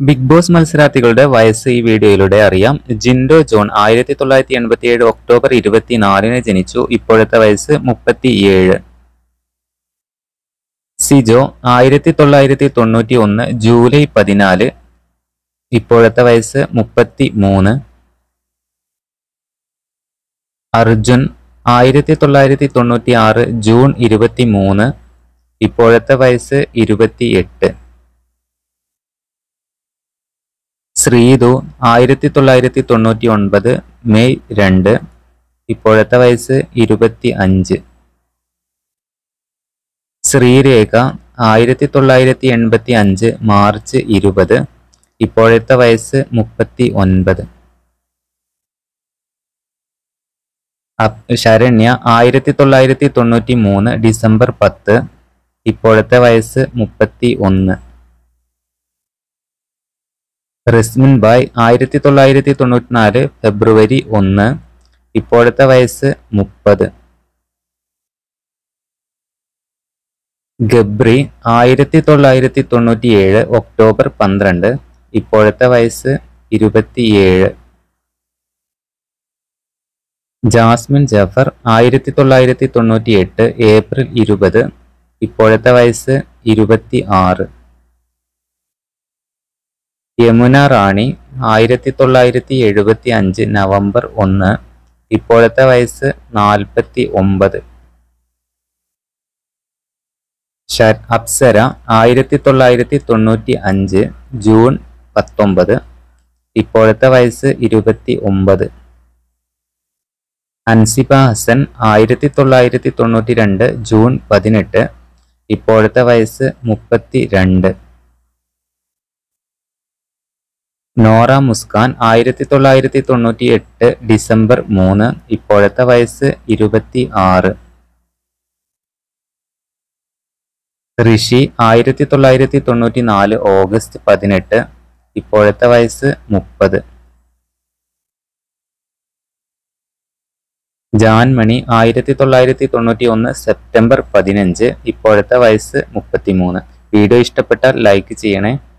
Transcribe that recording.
big boss മത്സരാർത്ഥികളുടെ വയസ്സ് ഈ വീഡിയോയിലൂടെ അറിയാം ജിൻഡോ ജോൺ ആയിരത്തി തൊള്ളായിരത്തി എൺപത്തിയേഴ് ഒക്ടോബർ ഇരുപത്തിനാലിന് ജനിച്ചു ഇപ്പോഴത്തെ വയസ്സ് മുപ്പത്തിയേഴ് സിജോ ആയിരത്തി തൊള്ളായിരത്തി തൊണ്ണൂറ്റി ഒന്ന് ജൂലൈ പതിനാല് ഇപ്പോഴത്തെ വയസ്സ് മുപ്പത്തി മൂന്ന് അർജുൻ ആയിരത്തി തൊള്ളായിരത്തി തൊണ്ണൂറ്റി ആറ് ജൂൺ ഇരുപത്തി മൂന്ന് ഇപ്പോഴത്തെ വയസ്സ് ഇരുപത്തിയെട്ട് ശ്രീതു ആയിരത്തി തൊള്ളായിരത്തി തൊണ്ണൂറ്റി ഒൻപത് മെയ് രണ്ട് ഇപ്പോഴത്തെ വയസ്സ് ഇരുപത്തി അഞ്ച് ശ്രീരേഖ ആയിരത്തി തൊള്ളായിരത്തി എൺപത്തി അഞ്ച് മാർച്ച് ഇരുപത് ഇപ്പോഴത്തെ വയസ്സ് മുപ്പത്തി ഒൻപത് അപ്- ശരണ്യ ആയിരത്തി തൊള്ളായിരത്തി തൊണ്ണൂറ്റി മൂന്ന് ഡിസംബർ പത്ത് ഇപ്പോഴത്തെ വയസ്സ് മുപ്പത്തി ഒന്ന് റസ്മിൻ ബായ് ആയിരത്തി തൊള്ളായിരത്തി തൊണ്ണൂറ്റിനാല് ഫെബ്രുവരി ഒന്ന് ഇപ്പോഴത്തെ വയസ്സ് മുപ്പത് ഗബ്രി ആയിരത്തി തൊള്ളായിരത്തി തൊണ്ണൂറ്റിയേഴ് ഒക്ടോബർ പന്ത്രണ്ട് ഇപ്പോഴത്തെ വയസ്സ് ഇരുപത്തിയേഴ് ജാസ്മിൻ ജഫർ ആയിരത്തി തൊള്ളായിരത്തി തൊണ്ണൂറ്റിയെട്ട് ഏപ്രിൽ ഇരുപത് ഇപ്പോഴത്തെ വയസ്സ് ഇരുപത്തി ആറ് യമുന റാണി ആയിരത്തി തൊള്ളായിരത്തി എഴുപത്തി അഞ്ച് നവംബർ ഒന്ന് ഇപ്പോഴത്തെ വയസ്സ് നാൽപ്പത്തി ഒമ്പത് ഷ- അപ്സര ആയിരത്തി തൊള്ളായിരത്തി തൊണ്ണൂറ്റി അഞ്ച് ജൂൺ പത്തൊമ്പത് ഇപ്പോഴത്തെ വയസ്സ് ഇരുപത്തി ഒമ്പത് അൻസിബ ഹസൻ ആയിരത്തി തൊള്ളായിരത്തി തൊണ്ണൂറ്റി രണ്ട് ജൂൺ പതിനെട്ട് ഇപ്പോഴത്തെ വയസ്സ് മുപ്പത്തി രണ്ട് നോറ മുസ്കാൻ ആയിരത്തി തൊള്ളായിരത്തി തൊണ്ണൂറ്റി എട്ട് ഡിസംബർ മൂന്ന് ഇപ്പോഴത്തെ വയസ്സ് ഇരുപത്തി ആറ് ഋഷി ആയിരത്തി തൊള്ളായിരത്തി തൊണ്ണൂറ്റി നാല് ഓഗസ്റ്റ് പതിനെട്ട് ഇപ്പോഴത്തെ വയസ്സ് മുപ്പത് ജാൻമണി ആയിരത്തി തൊള്ളായിരത്തി തൊണ്ണൂറ്റി ഒന്ന് സെപ്റ്റംബർ പതിനഞ്ച് ഇപ്പോഴത്തെ വയസ്സ് മുപ്പത്തിമൂന്ന് വീഡിയോ ഇഷ്ടപ്പെട്ടാൽ ലൈക്ക് ചെയ്യണേ